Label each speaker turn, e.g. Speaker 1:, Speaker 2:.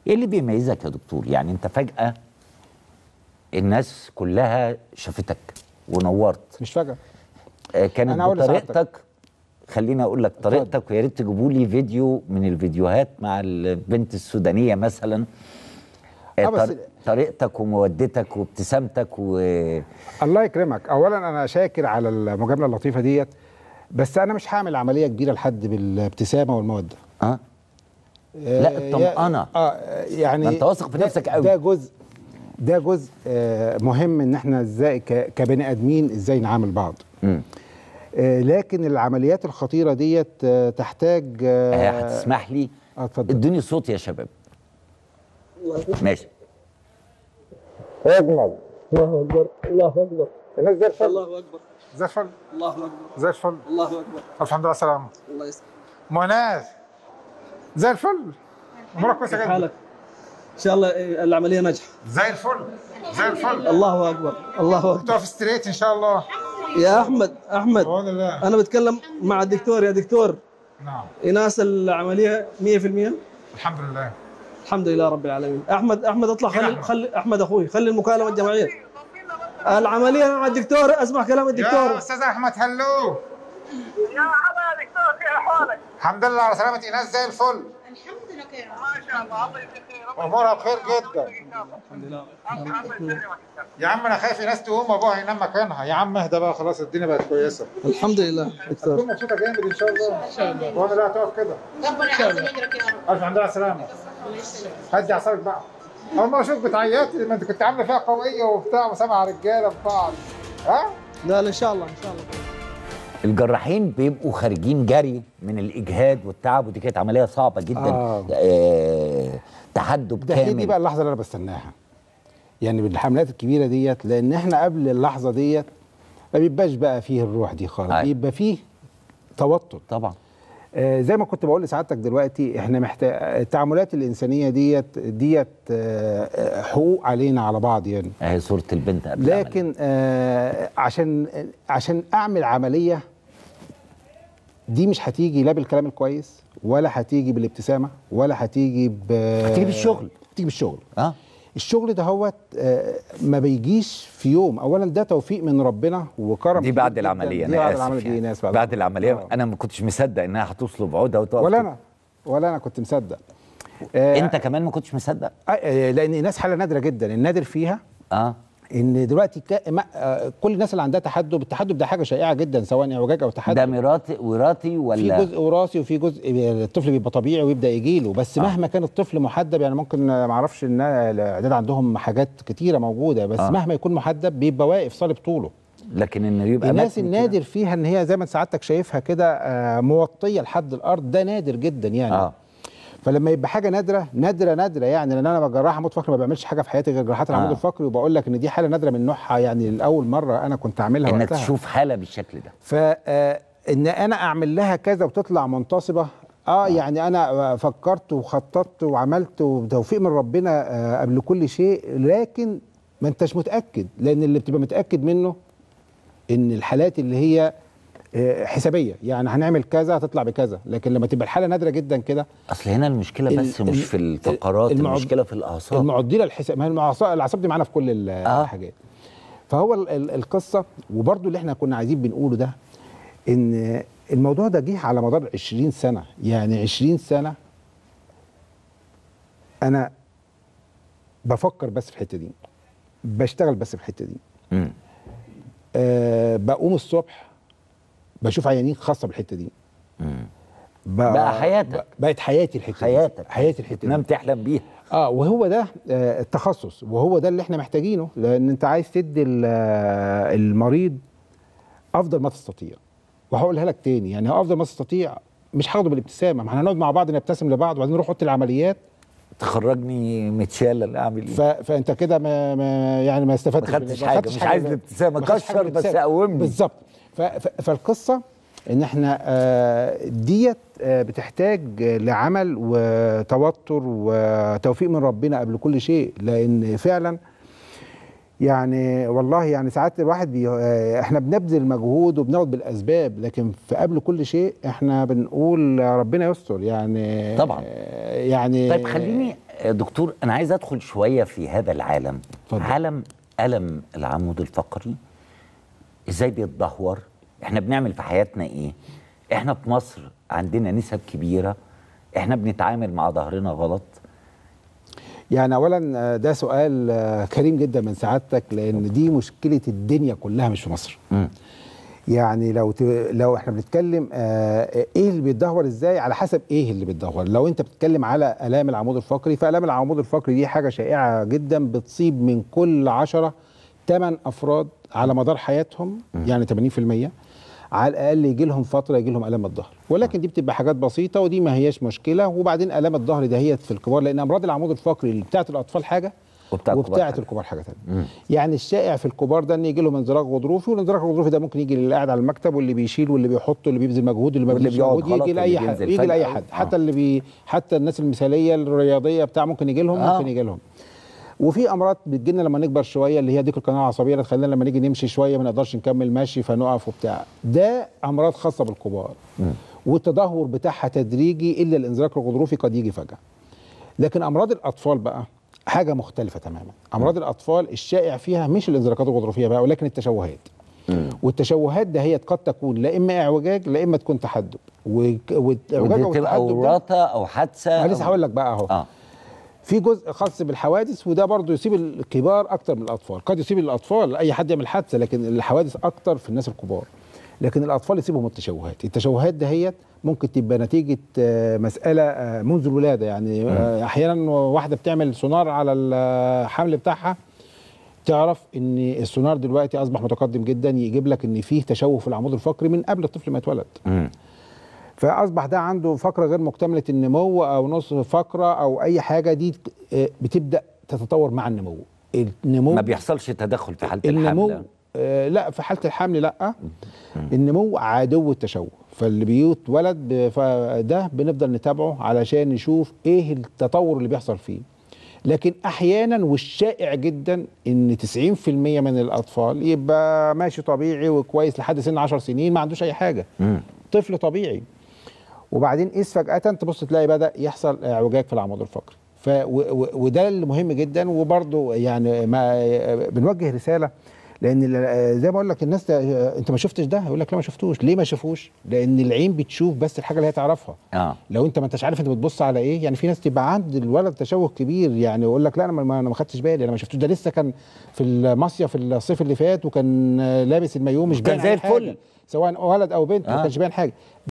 Speaker 1: ايه اللي بيميزك يا دكتور يعني انت فجاه الناس كلها شافتك ونورت
Speaker 2: مش فجاه
Speaker 1: آه، كانت
Speaker 2: أنا أقول لسعادتك.
Speaker 1: بطريقتك خليني اقول لك طريقتك ويا ريت تجيبوا لي فيديو من الفيديوهات مع البنت السودانيه مثلا آه،
Speaker 2: آه، بس-
Speaker 1: طر- طريقتك ومودتك وابتسامتك و
Speaker 2: الله يكرمك اولا انا شاكر على المجامله اللطيفه ديت بس انا مش هعمل عمليه كبيره لحد بالابتسامه والموده
Speaker 1: اه لا، الطمأنة.
Speaker 2: اه يعني
Speaker 1: ما أنت واثق في
Speaker 2: ده-
Speaker 1: نفسك قوي.
Speaker 2: ده جزء ده جزء آه مهم ان احنا ازاي ك- كبني ادمين ازاي نعامل بعض
Speaker 1: مم.
Speaker 2: آه لكن العمليات الخطيره ديت آه تحتاج
Speaker 1: آه،
Speaker 2: آه
Speaker 1: هتسمح لي
Speaker 2: آه، اتفضل
Speaker 1: ادوني صوت يا شباب ماشي
Speaker 2: اجمل
Speaker 3: الله اكبر الله اكبر
Speaker 2: الناس زي الفل
Speaker 3: الله اكبر
Speaker 2: زي الفل
Speaker 3: الله اكبر
Speaker 2: زي الفل
Speaker 3: الله اكبر
Speaker 2: الحمد لله سلام
Speaker 3: الله يسلمك
Speaker 2: مناز زي الفل امورك كويسه
Speaker 3: كيف
Speaker 2: جدا
Speaker 3: حالك؟ ان شاء الله إيه، العمليه ناجحه
Speaker 2: زي الفل زي الفل
Speaker 3: الله اكبر الله اكبر
Speaker 2: تقف ستريت ان شاء الله
Speaker 3: يا احمد احمد
Speaker 2: بقول الله
Speaker 3: انا بتكلم مع الدكتور يا دكتور
Speaker 2: نعم
Speaker 3: ايناس العمليه 100%
Speaker 2: الحمد لله
Speaker 3: الحمد لله رب العالمين احمد احمد اطلع خلي خلي احمد اخوي خلي المكالمه الجماعيه العمليه مع الدكتور اسمع كلام
Speaker 2: يا
Speaker 3: الدكتور
Speaker 2: استاذ احمد هلو
Speaker 4: يا هلا يا دكتور كيف حالك؟
Speaker 2: الحمد لله على سلامه ايناس زي الفل
Speaker 5: الحمد لله يا رب
Speaker 4: ما شاء الله الله يجزيك خير
Speaker 2: امورها بخير جدا
Speaker 3: الحمد لله
Speaker 4: الله يسلمك
Speaker 2: يا عم انا خايف ايناس تقوم ابوها ينام مكانها يا عم اهدى بقى خلاص الدنيا بقت كويسه
Speaker 3: الحمد لله دكتور
Speaker 2: تكون مبسوطه جامد ان شاء الله ان شاء الله وانا لا تقف كده
Speaker 5: ربنا يعظم اجرك يا رب
Speaker 2: الف حمد لله على السلامه
Speaker 5: الله يسلمك
Speaker 2: هدي اعصابك بقى اول ما اشوف بتعيطي لما انت كنت عامله فيها قويه وبتاع وسامعه رجاله في بعض ها
Speaker 3: لا لا ان شاء الله ان شاء الله
Speaker 1: الجراحين بيبقوا خارجين جري من الاجهاد والتعب ودي كانت عمليه صعبه جدا
Speaker 2: آه.
Speaker 1: آه تحدب
Speaker 2: ده هي دي
Speaker 1: كامل
Speaker 2: بقى اللحظه اللي انا بستناها يعني بالحملات الكبيره ديت لان احنا قبل اللحظه ديت ما بيبقاش بقى فيه الروح دي خالص
Speaker 1: أيوة.
Speaker 2: بيبقى فيه توتر
Speaker 1: طبعا
Speaker 2: آه زي ما كنت بقول لسعادتك دلوقتي احنا محتاج التعاملات الانسانيه ديت ديت آه آه، حقوق علينا على بعض يعني
Speaker 1: اهي صوره البنت قبل العملية.
Speaker 2: لكن آه عشان عشان اعمل عمليه دي مش هتيجي لا بالكلام الكويس ولا هتيجي بالابتسامه ولا هتيجي ب
Speaker 1: هتيجي بالشغل.
Speaker 2: هتيجي بالشغل
Speaker 1: اه
Speaker 2: الشغل ده هو ما بيجيش في يوم اولا ده توفيق من ربنا وكرم
Speaker 1: دي
Speaker 2: كبير
Speaker 1: بعد
Speaker 2: جداً.
Speaker 1: العمليه
Speaker 2: دي
Speaker 1: انا
Speaker 2: بعد
Speaker 1: اسف
Speaker 2: العمليه دي
Speaker 1: يعني.
Speaker 2: ناس
Speaker 1: بعد العمليه
Speaker 2: آه.
Speaker 1: انا ما كنتش مصدق انها هتصلب عودها وتقف
Speaker 2: ولا
Speaker 1: كده.
Speaker 2: انا ولا انا كنت مصدق آه
Speaker 1: انت كمان ما كنتش مصدق
Speaker 2: آه لان الناس حاله نادره جدا النادر فيها
Speaker 1: اه
Speaker 2: ان دلوقتي كا- ما- آه، كل الناس اللي عندها تحدب التحدب ده حاجه شائعه جدا سواء اعوجاج او تحدب
Speaker 1: ده مراتي وراثي
Speaker 2: في
Speaker 1: ولا
Speaker 2: جزء وراثي وفي جزء الطفل بيبقى طبيعي ويبدا يجي له بس
Speaker 1: آه.
Speaker 2: آه. مهما كان الطفل محدب يعني ممكن ما اعرفش ان الاعداد عندهم حاجات كتيره موجوده بس
Speaker 1: آه.
Speaker 2: آه. مهما يكون محدب بيبقى واقف صلب طوله
Speaker 1: لكن انه يبقى
Speaker 2: الناس
Speaker 1: متني كده.
Speaker 2: النادر فيها ان هي زي ما سعادتك شايفها كده آه، موطيه لحد الارض ده نادر جدا يعني
Speaker 1: اه
Speaker 2: فلما يبقى حاجه نادره نادره نادره يعني لان انا جراح عمود فقري ما بعملش حاجه في حياتي غير جراحات العمود
Speaker 1: آه.
Speaker 2: الفقري وبقول لك ان دي حاله نادره من نوعها يعني لاول مره انا كنت اعملها
Speaker 1: انك
Speaker 2: وقتها
Speaker 1: تشوف حاله بالشكل ده
Speaker 2: ف آه، ان انا اعمل لها كذا وتطلع منتصبه اه يعني انا آه، فكرت وخططت وعملت وتوفيق من ربنا آه، قبل كل شيء لكن ما انتش متاكد لان اللي بتبقى متاكد منه ان الحالات اللي هي آه، حسابيه يعني هنعمل كذا هتطلع بكذا لكن لما تبقى الحاله نادره جدا كده
Speaker 1: اصل هنا المشكله
Speaker 2: ال-
Speaker 1: بس مش
Speaker 2: ال-
Speaker 1: في الفقرات
Speaker 2: المعض-
Speaker 1: المشكله في الاعصاب
Speaker 2: المعدله الحساب ما هي المعصا- الاعصاب دي معانا في كل ال-
Speaker 1: آه.
Speaker 2: الحاجات فهو ال- ال- القصه وبرضو اللي احنا كنا عايزين بنقوله ده ان الموضوع ده جه على مدار 20 سنه يعني 20 سنه انا بفكر بس في الحته دي بشتغل بس في الحته دي
Speaker 1: مم.
Speaker 2: أه بقوم الصبح بشوف عيانين خاصه بالحته دي
Speaker 1: مم.
Speaker 2: ب-
Speaker 1: بقى حياتك.
Speaker 2: ب- بقت حياتي الحته دي.
Speaker 1: حياتك
Speaker 2: حياتي الحته
Speaker 1: تنام
Speaker 2: دي
Speaker 1: تحلم بيها
Speaker 2: اه وهو ده آه، التخصص وهو ده اللي احنا محتاجينه لان انت عايز تدي ال- آه، المريض افضل ما تستطيع وهقولها لك تاني يعني هو افضل ما تستطيع مش هاخده بالابتسامه ما احنا هنقعد مع بعض نبتسم لبعض وبعدين نروح اوضه العمليات
Speaker 1: تخرجني متشال اعمل
Speaker 2: ف...
Speaker 1: ايه
Speaker 2: فانت كده ما... ما يعني ما استفدتش
Speaker 1: ما خدتش
Speaker 2: ما
Speaker 1: حاجة،
Speaker 2: خدتش
Speaker 1: مش عايز الابتسامة،
Speaker 2: ما خدتش
Speaker 1: كشر
Speaker 2: حاجة
Speaker 1: بس
Speaker 2: بالابتسامة.
Speaker 1: قومني.
Speaker 2: بالظبط ف... ف... فالقصه ان احنا آه، ديت آه، بتحتاج لعمل وتوتر وتوفيق من ربنا قبل كل شيء لان فعلا آه، الناس اللي بتبقى متاكده منها ان هي هتطلع كويسه بتبقى متاكده منها ان هي هتطلع كويسه
Speaker 1: اه
Speaker 2: يعني والله يعني ساعات الواحد بي... آه، احنا بنبذل مجهود وبناخد بالاسباب لكن في قبل كل شيء احنا بنقول ربنا يستر يعني
Speaker 1: طبعاً.
Speaker 2: آه، يعني
Speaker 1: طيب خليني آه، دكتور انا عايز ادخل شويه في هذا العالم
Speaker 2: اتفضل.
Speaker 1: عالم الم العمود الفقري ازاي بيتدهور احنا بنعمل في حياتنا ايه احنا في مصر عندنا نسب كبيره احنا بنتعامل مع ظهرنا غلط
Speaker 2: يعني اولا آه، ده سؤال آه، كريم جدا من سعادتك لان دي مشكله الدنيا كلها مش في مصر
Speaker 1: مم.
Speaker 2: يعني لو ت... لو احنا بنتكلم آه ايه اللي بيتدهور ازاي على حسب ايه اللي بيتدهور لو انت بتتكلم على الام العمود الفقري فالام العمود الفقري دي حاجه شائعه جدا بتصيب من كل عشرة 8 افراد على مدار حياتهم يعني 80% على الاقل يجي لهم فتره يجي لهم الام الظهر ولكن دي بتبقى حاجات بسيطه ودي ما هياش مشكله وبعدين الام الظهر دهيت في الكبار لان امراض العمود الفقري اللي بتاعت الاطفال حاجه
Speaker 1: وبتاع الكبار
Speaker 2: وبتاعت
Speaker 1: حاجة.
Speaker 2: الكبار حاجه ثانيه يعني الشائع في الكبار ده ان يجي لهم انزلاق غضروفي والانزلاق الغضروفي ده ممكن يجي للي قاعد على المكتب واللي بيشيل واللي بيحط واللي بيبذل مجهود واللي ما
Speaker 1: واللي
Speaker 2: بيبذلش
Speaker 1: بيقعد
Speaker 2: مجهود
Speaker 1: غلط
Speaker 2: يجي لاي
Speaker 1: واللي
Speaker 2: حد
Speaker 1: بينزل
Speaker 2: يجي لاي
Speaker 1: فجأة.
Speaker 2: حد
Speaker 1: آه.
Speaker 2: حتى اللي بي حتى الناس المثاليه الرياضيه بتاع ممكن يجي لهم
Speaker 1: آه.
Speaker 2: ممكن يجي لهم وفي امراض بتجيلنا لما نكبر شويه اللي هي ديك القناه العصبيه اللي تخلينا لما نيجي نمشي شويه ما نقدرش نكمل ماشي فنقف وبتاع ده امراض خاصه بالكبار والتدهور بتاعها تدريجي الا الانزلاق الغضروفي قد يجي فجاه لكن امراض الاطفال بقى حاجه مختلفه تماما امراض الاطفال الشائع فيها مش الانزلاقات الغضروفيه بقى ولكن التشوهات والتشوهات ده هي قد تكون لا اما اعوجاج لا اما تكون تحدب وك- والاعوجاج
Speaker 1: ودي تبقى
Speaker 2: والتحدب ده
Speaker 1: وراثه او حادثه
Speaker 2: أنا لسه
Speaker 1: أو-
Speaker 2: هقول لك بقى اهو
Speaker 1: اه
Speaker 2: في جزء خاص بالحوادث وده برضه يصيب الكبار اكتر من الاطفال قد يصيب الاطفال اي حد يعمل حادثه لكن الحوادث اكتر في الناس الكبار لكن الاطفال يصيبهم التشوهات التشوهات دهيت ممكن تبقى نتيجه آه، مساله آه، منذ الولاده يعني آه، احيانا واحده بتعمل سونار على الحمل بتاعها تعرف ان السونار دلوقتي اصبح متقدم جدا يجيب لك ان فيه تشوه في العمود الفقري من قبل الطفل ما يتولد
Speaker 1: مم.
Speaker 2: فاصبح ده عنده فقره غير مكتمله النمو او نص فقره او اي حاجه دي آه، بتبدا تتطور مع النمو النمو
Speaker 1: ما بيحصلش تدخل في حاله
Speaker 2: النمو
Speaker 1: الحمل
Speaker 2: آه لا في حاله الحمل لا النمو عدو التشوه فاللي بيتولد ب- فده بنفضل نتابعه علشان نشوف ايه التطور اللي بيحصل فيه لكن احيانا والشائع جدا ان 90% من الاطفال يبقى ماشي طبيعي وكويس لحد سن 10 سنين ما عندوش اي حاجه
Speaker 1: مم.
Speaker 2: طفل طبيعي وبعدين قيس فجأة تبص تلاقي بدأ يحصل اعوجاج في العمود الفقري ف و- و- وده اللي مهم جدا وبرضه يعني ما بنوجه رسالة لان ال- زي ما اقول لك الناس ده انت ما شفتش ده يقول لك لا ما شفتوش ليه ما شافوش لان العين بتشوف بس الحاجه اللي هي تعرفها
Speaker 1: اه
Speaker 2: لو انت ما انتش عارف انت بتبص على ايه يعني في ناس تبقى عند الولد تشوه كبير يعني يقول لك لا انا ما انا ما خدتش بالي انا ما شفتوش ده لسه كان في المصيف الصيف اللي فات وكان لابس المايوه مش
Speaker 1: كان
Speaker 2: باين
Speaker 1: زي
Speaker 2: عليه حاجة.
Speaker 1: الفل.
Speaker 2: سواء ولد او بنت ما
Speaker 1: آه.
Speaker 2: كانش باين حاجه